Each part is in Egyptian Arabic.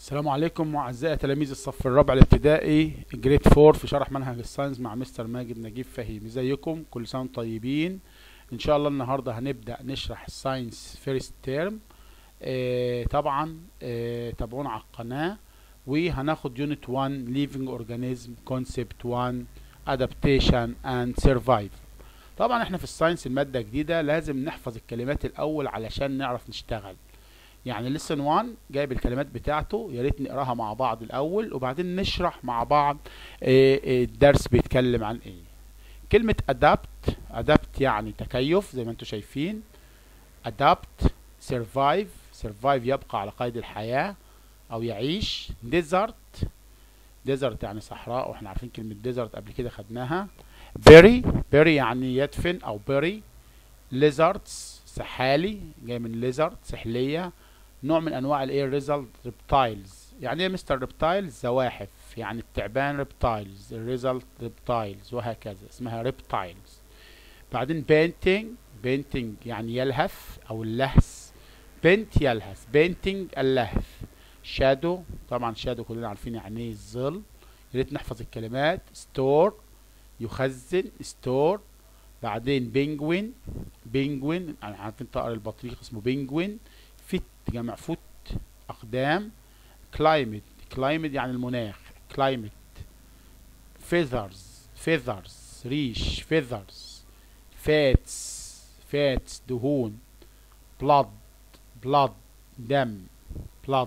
السلام عليكم اعزائي تلاميذ الصف الرابع الابتدائي جريد 4 في شرح منهج الساينس مع مستر ماجد نجيب فهيم ازيكم كل سنه وانتم طيبين ان شاء الله النهارده هنبدا نشرح الساينس فيرست تيرم آه طبعا آه تابعونا على القناه وهناخد يونت 1 ليفنج اورجانيزم كونسبت 1 ادابتيشن اند سرفايف طبعا احنا في الساينس الماده جديده لازم نحفظ الكلمات الاول علشان نعرف نشتغل يعني لسن 1 جايب الكلمات بتاعته يا ريت نقراها مع بعض الاول وبعدين نشرح مع بعض الدرس بيتكلم عن ايه كلمة adapt adapt يعني تكيف زي ما انتم شايفين adapt survive survive يبقى على قيد الحياة او يعيش desert desert يعني صحراء واحنا عارفين كلمة desert قبل كده خدناها bury bury يعني يدفن او bury lizards سحالي جاي من lizard سحلية نوع من انواع الايه ريزلت ريبتايلز يعني ايه مستر ريبتايلز زواحف يعني التعبان ريبتايلز الريزلت ريبتايلز وهكذا اسمها ريبتايلز بعدين بينتينج بينتينج يعني يلهث او اللهث بنت يلهث بينتينج اللهث شادو طبعا شادو كلنا عارفين يعني ايه الظل يا ريت نحفظ الكلمات ستور يخزن ستور بعدين بينجوين بينجوين يعني عارفين طائر البطريق اسمه بينجوين فيت جمع فوت اقدام كلايمت كلايمت يعني المناخ كلايمت فيذرز فيذرز ريش فيذرز فاتس فاتس دهون بلاد بلاد دم بلاد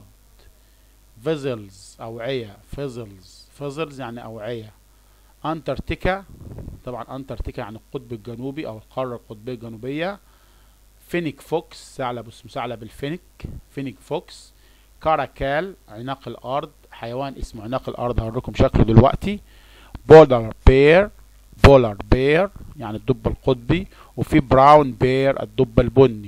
فيزلز اوعيه فيزلز فيزلز يعني اوعيه انتاركتيكا طبعا انتاركتيكا يعني القطب الجنوبي او القاره القطبيه الجنوبيه فينيك فوكس ثعلب اسمه ثعلب الفينيك فينيك فوكس كاراكال عناق الارض حيوان اسمه عناق الارض هوريكم شكله دلوقتي بولار بير بولار بير يعني الدب القطبي وفي براون بير الدب البني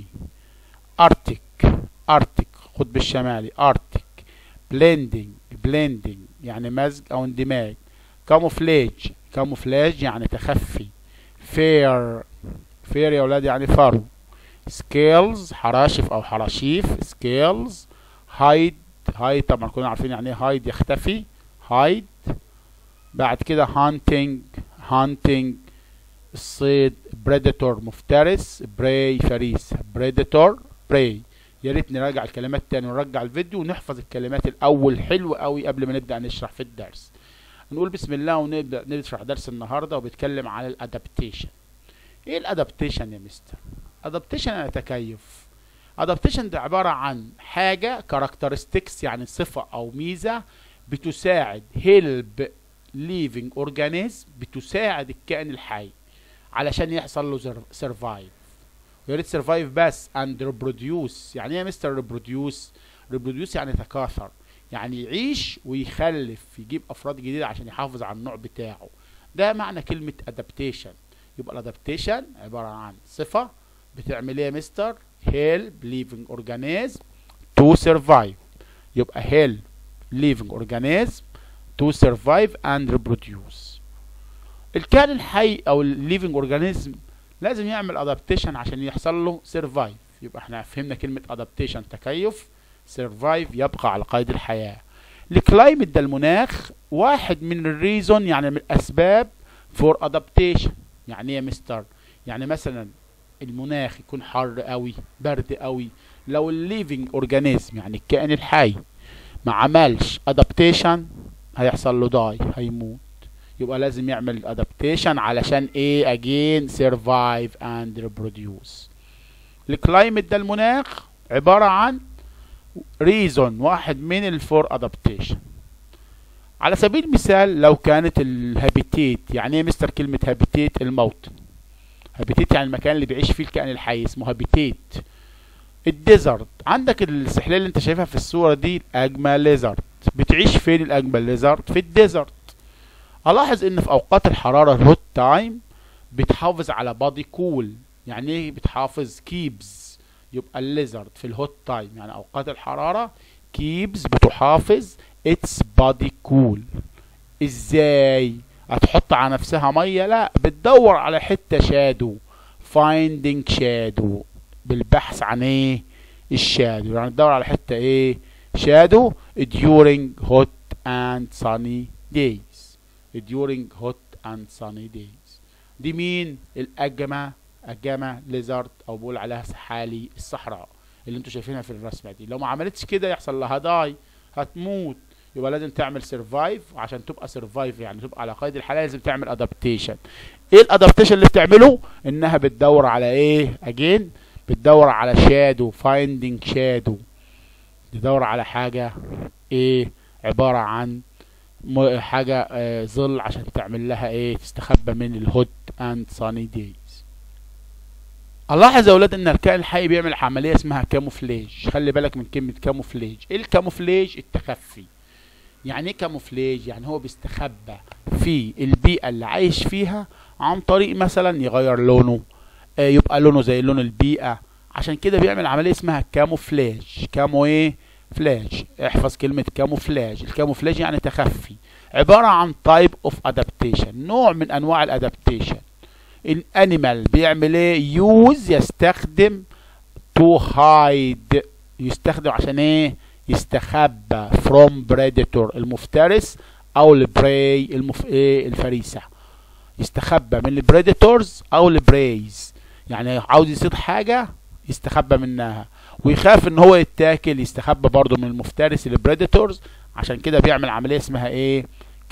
ارتك ارتك القطب الشمالي ارتك بليندنج بليندنج يعني مزج او اندماج كاموفلاج كاموفلاج يعني تخفي فير فير يا ولاد يعني فرو سكيلز حراشف او حراشيف سكيلز هايد هايد طبعا كلنا عارفين يعني ايه هايد يختفي هايد بعد كده هانتنج هانتنج الصيد بريداتور مفترس براي فريس بريداتور براي يا ريت نراجع الكلمات تاني ونرجع الفيديو ونحفظ الكلمات الاول حلو قوي قبل ما نبدا نشرح في الدرس نقول بسم الله ونبدا نشرح درس النهارده وبيتكلم على الادابتيشن ايه الادابتيشن يا مستر ادابتيشن يعني تكيف ادابتيشن ده عباره عن حاجه كاركترستكس يعني صفه او ميزه بتساعد هيلب ليفنج اورجانيزم بتساعد الكائن الحي علشان يحصل له سرفايف ويا ريت سرفايف بس اند ريبروديوس يعني ايه يا مستر ريبروديوس ريبروديوس يعني يتكاثر يعني يعيش ويخلف يجيب افراد جديده عشان يحافظ على النوع بتاعه ده معنى كلمه ادابتيشن يبقى الادابتيشن عباره عن صفه بتعمل ايه يا مستر help living organism to survive يبقى help living organism to survive and reproduce الكائن الحي او الليفنج اورجانيزم لازم يعمل ادابتيشن عشان يحصل له سرفايف يبقى احنا فهمنا كلمه ادابتيشن تكيف سرفايف يبقى على قيد الحياه الكلايمت ده المناخ واحد من الريزون يعني من الاسباب فور ادابتيشن يعني ايه يا مستر يعني مثلا المناخ يكون حر قوي برد قوي لو الليفنج اورجانيزم يعني الكائن الحي ما عملش ادابتيشن هيحصل له داي هيموت يبقى لازم يعمل ادابتيشن علشان ايه اجين سيرفايف اند ريبروديوس الكلايمت ده المناخ عباره عن ريزون واحد من الفور ادابتيشن على سبيل المثال لو كانت الهابيتيت يعني ايه مستر كلمه هابيتيت الموطن هابيتيت يعني المكان اللي بيعيش فيه الكائن الحي اسمه هابيتيت الديزرت عندك السحلية اللي انت شايفها في الصورة دي الاجمى ليزرت بتعيش فين الاجمى ليزرت في الديزرت الاحظ ان في اوقات الحرارة الهوت تايم بتحافظ على بادي كول يعني ايه بتحافظ كيبز يبقى الليزرد في الهوت تايم يعني اوقات الحرارة كيبز بتحافظ اتس بادي كول ازاي هتحط على نفسها ميه لا بتدور على حته شادو فايندينج شادو بالبحث عن ايه الشادو يعني تدور على حته ايه shadow during hot and sunny days during hot and sunny days دي مين الأجمة أجمة ليزارد أو بقول عليها سحالي الصحراء اللي انتوا شايفينها في الرسمة دي لو ما عملتش كده يحصل لها داي هتموت يبقى لازم تعمل سرفايف وعشان تبقى سرفايف يعني تبقى على قيد الحياة لازم تعمل ادابتيشن ايه الادابتيشن اللي بتعمله انها بتدور على ايه اجين بتدور على شادو فايندينج شادو تدور على حاجة ايه عبارة عن م- حاجة آه ظل عشان تعمل لها ايه تستخبى من الهوت اند ساني دايز الاحظ يا اولاد ان الكائن الحي بيعمل عملية اسمها كاموفليج خلي بالك من كلمة كاموفليج ايه الكاموفليج التخفي يعني ايه كاموفليج يعني هو بيستخبى في البيئة اللي عايش فيها عن طريق مثلا يغير لونه آه يبقى لونه زي لون البيئة عشان كده بيعمل عملية اسمها كاموفلاج كامو ايه فلاج احفظ كلمة كاموفلاج الكاموفلاج يعني تخفي عبارة عن تايب اوف ادابتيشن نوع من انواع الادابتيشن الانيمال بيعمل ايه يوز يستخدم تو هايد يستخدم عشان ايه يستخبى فروم بريديتور المفترس او البراي المف... ايه الفريسة يستخبى من البريديتورز او البرايز يعني عاوز يصيد حاجة يستخبى منها ويخاف ان هو يتاكل يستخبى برضه من المفترس البريديتورز عشان كده بيعمل عملية اسمها ايه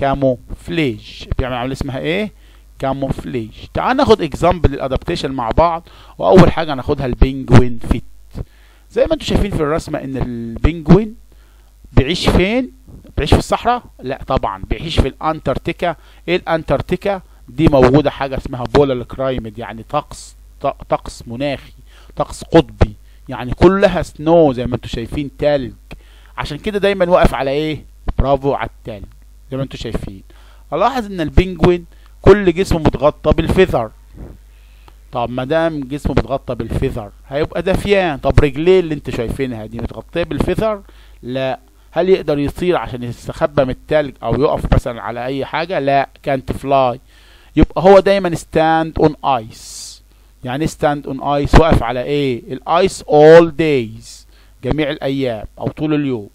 كاموفليج بيعمل عملية اسمها ايه كاموفليج تعال ناخد اكزامبل للادابتيشن مع بعض واول حاجة ناخدها البينجوين فيت زي ما انتم شايفين في الرسمة ان البينجوين بيعيش فين بيعيش في الصحراء لا طبعا بيعيش في الانتاركتيكا ايه الانتاركتيكا دي موجودة حاجة اسمها بولار كلايمت يعني طقس ط- طقس مناخي طقس قطبي يعني كلها سنو زي ما انتم شايفين تلج عشان كده دايما واقف على ايه برافو على التلج زي ما انتم شايفين الاحظ ان البنجوين كل جسمه متغطى بالفيذر طب ما دام جسمه متغطى بالفيذر هيبقى دفيان طب رجليه اللي انتوا شايفينها دي متغطيه بالفيذر لا هل يقدر يطير عشان يستخبى من التلج او يقف مثلا على اي حاجه لا كانت فلاي يبقى هو دايما ستاند اون ايس يعني ستاند اون ايس واقف على ايه الايس اول دايز جميع الايام او طول اليوم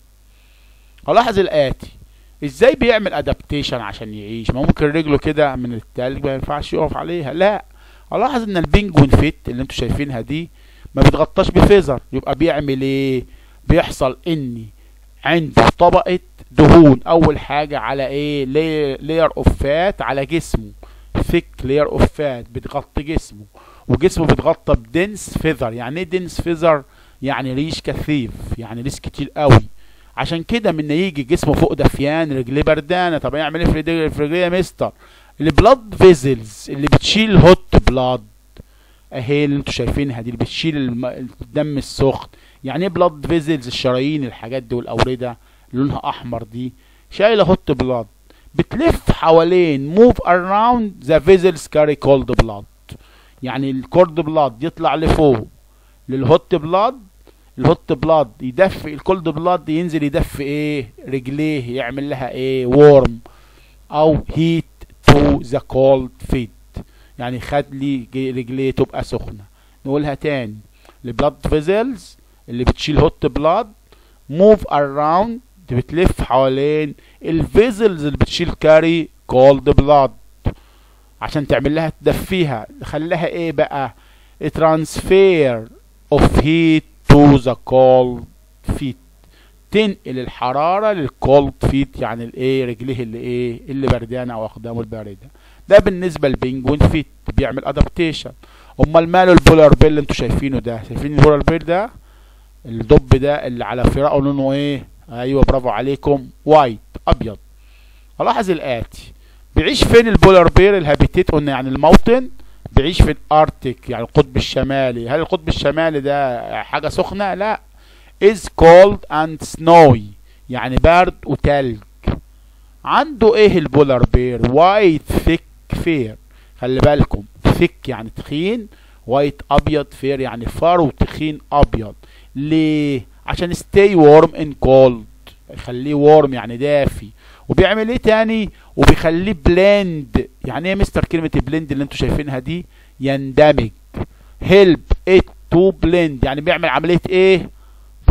الاحظ الاتي ازاي بيعمل ادابتيشن عشان يعيش ما ممكن رجله كده من التلج ما ينفعش يقف عليها لا الاحظ ان البنجوين فيت اللي انتوا شايفينها دي ما بيتغطاش بفيزر يبقى بيعمل ايه بيحصل اني عنده طبقة دهون اول حاجة على ايه لاير اوف فات على جسمه ثيك لاير اوف فات بتغطي جسمه وجسمه بيتغطى بدنس فيذر يعني ايه دنس فيذر يعني ريش كثيف يعني ريش كتير قوي عشان كده من يجي جسمه فوق دفيان رجليه بردانه طب يعمل ايه في رجليه في رجليه يا مستر البلاد فيزلز اللي بتشيل هوت بلاد اهي اللي انتوا شايفينها دي اللي بتشيل الم... الدم السخن يعني ايه بلاد فيزلز الشرايين الحاجات دي والاورده لونها احمر دي شايله هوت بلاد بتلف حوالين move around the vessels carry cold blood يعني الكورد بلاد يطلع لفوق للهوت بلاد الهوت بلاد يدفي الكولد بلاد ينزل يدفي ايه رجليه يعمل لها ايه وورم او هيت تو ذا كولد فيت يعني خد لي رجليه تبقى سخنه نقولها تاني البلاد فيزلز اللي بتشيل هوت بلاد موف اراوند بتلف حوالين الفيزلز اللي بتشيل كاري كولد بلاد عشان تعمل لها تدفيها خليها ايه بقى ترانسفير اوف هيت تو ذا كولد فيت تنقل الحراره للكولد فيت يعني الايه رجليه اللي ايه اللي بردانه او اقدامه البارده ده بالنسبه للبنجوين فيت بيعمل ادابتيشن امال ماله البولار بيل اللي انتوا شايفينه ده شايفين البولار بيل ده الدب ده اللي على فراقه لونه ايه ايوه برافو عليكم وايت ابيض الاحظ الاتي بيعيش فين البولار بير الهابيتيت قلنا يعني الموطن بيعيش في الاركتيك يعني القطب الشمالي هل القطب الشمالي ده حاجه سخنه لا is cold and snowy يعني برد وتلج عنده ايه البولار بير وايت ثيك فير خلي بالكم ثيك يعني تخين وايت ابيض فير يعني فار وتخين ابيض ليه عشان stay warm in cold يخليه warm يعني دافي وبيعمل ايه تاني وبيخليه بلند يعني ايه مستر كلمة بلند اللي انتوا شايفينها دي يندمج help it to blend يعني بيعمل عملية ايه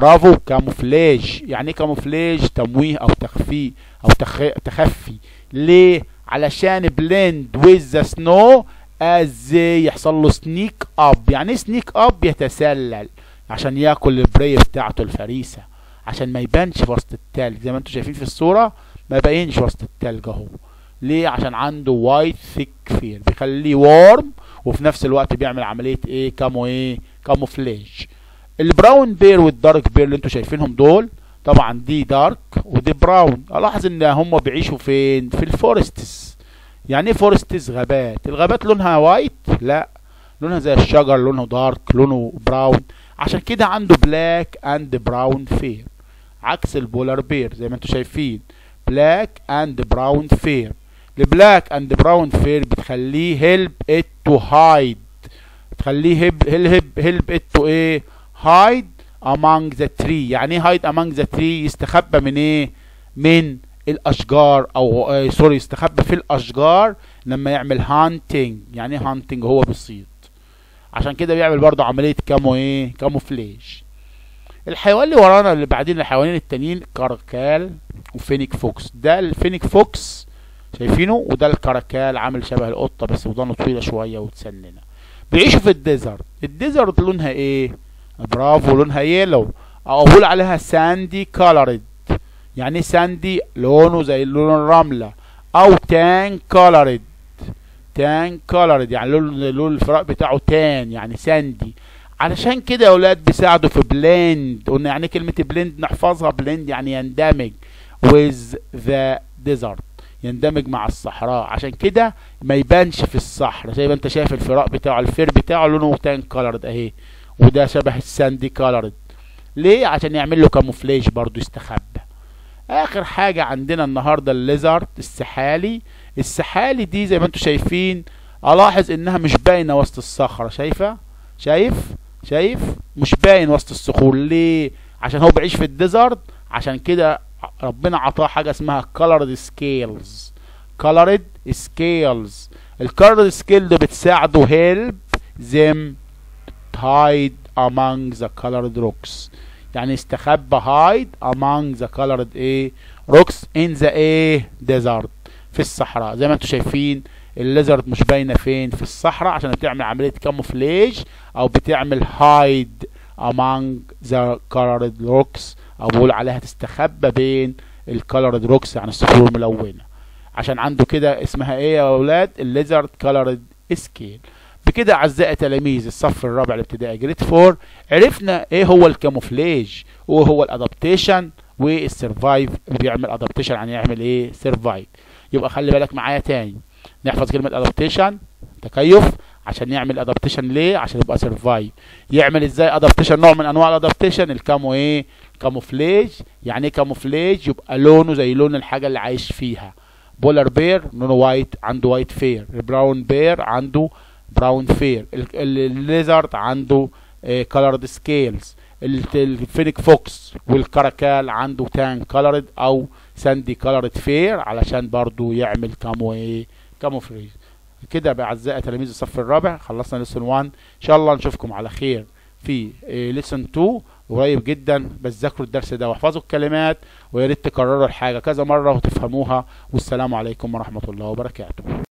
برافو كاموفلاج يعني ايه كاموفلاج تمويه او تخفي او تخ... تخفي ليه علشان بلند ويز ذا سنو از يحصل له سنيك اب يعني ايه سنيك اب يتسلل عشان ياكل البري بتاعته الفريسه عشان ما يبانش في وسط التلج زي ما انتم شايفين في الصوره ما يبينش وسط التلج اهو ليه عشان عنده وايت ثيك فير بيخليه وارم وفي نفس الوقت بيعمل عمليه ايه كامو ايه كاموفلاج البراون بير والدارك بير اللي انتوا شايفينهم دول طبعا دي دارك ودي براون الاحظ ان هم بيعيشوا فين في الفورستس يعني ايه فورستس غابات الغابات لونها وايت لا لونها زي الشجر لونه دارك لونه براون عشان كده عنده بلاك اند براون فير عكس البولار بير زي ما انتوا شايفين بلاك اند براون فير البلاك اند براون فير بتخليه هيلب ات تو هايد تخليه هيب هيلب هيلب ات تو ايه هايد among the tree يعني ايه هايد among the tree يستخبى من ايه من الاشجار او آه سوري يستخبى في الاشجار لما يعمل هانتنج يعني ايه هانتنج هو بيصيد عشان كده بيعمل برضه عمليه كامو ايه كاموفلاج الحيوان اللي ورانا اللي بعدين الحيوانين التانيين كركال وفينيك فوكس ده الفينيك فوكس شايفينه وده الكركال عامل شبه القطه بس ودانه طويله شويه وتسننه بيعيشوا في الديزرت الديزرت لونها ايه برافو لونها يلو او اقول عليها ساندي كولرد يعني ايه ساندي لونه زي لون الرمله او تان كولرد تان كولرد يعني لون لون الفراق بتاعه تان يعني ساندي علشان كده يا اولاد بيساعدوا في بلند قلنا يعني كلمه بلند نحفظها بلند يعني يندمج with the desert يندمج مع الصحراء عشان كده ما يبانش في الصحراء زي ما انت شايف الفراق بتاعه الفير بتاعه لونه تان كولرد اهي وده شبه الساندي كولرد ليه عشان يعمل له كاموفلاج برضو يستخبى اخر حاجة عندنا النهاردة الليزارد السحالي السحالي دي زي ما انتم شايفين الاحظ انها مش باينة وسط الصخرة شايفة شايف شايف مش باين وسط الصخور ليه عشان هو بيعيش في الديزرت عشان كده ربنا عطاه حاجة اسمها colored scales colored scales الكولرد سكيل ده بتساعده help them hide among the colored rocks يعني استخبى hide among the colored ايه rocks in the ايه desert في الصحراء زي ما انتم شايفين الليزرد مش باينه فين في الصحراء عشان بتعمل عمليه كاموفلاج او بتعمل هايد among the colored rocks او بقول عليها تستخبى بين الكولرد روكس يعني الصخور الملونه عشان عنده كده اسمها ايه يا اولاد الليزرد كولرد سكيل بكده اعزائي تلاميذ الصف الرابع الابتدائي جريد 4 عرفنا ايه هو الكاموفلاج وهو الادابتيشن والسرفايف بيعمل ادابتيشن يعني يعمل ايه سرفايف يبقى خلي بالك معايا تاني نحفظ كلمه ادابتيشن تكيف عشان يعمل ادابتيشن ليه عشان يبقى سرفايف يعمل ازاي ادابتيشن نوع من انواع الادابتيشن الكامو ايه كاموفلاج يعني ايه كاموفلاج يبقى لونه زي لون الحاجه اللي عايش فيها بولار بير لونه وايت عنده وايت فير البراون بير عنده براون فير الليزرد عنده كولرد سكيلز الفينيك فوكس والكراكال عنده تان كولرد او ساندي كولرد فير علشان برضو يعمل كامو ايه كاموفلاج كده باعزائي تلاميذ الصف الرابع خلصنا ليسون 1 ان شاء الله نشوفكم على خير في ليسون 2 قريب جدا بس ذاكروا الدرس ده واحفظوا الكلمات ويا ريت تكرروا الحاجه كذا مره وتفهموها والسلام عليكم ورحمه الله وبركاته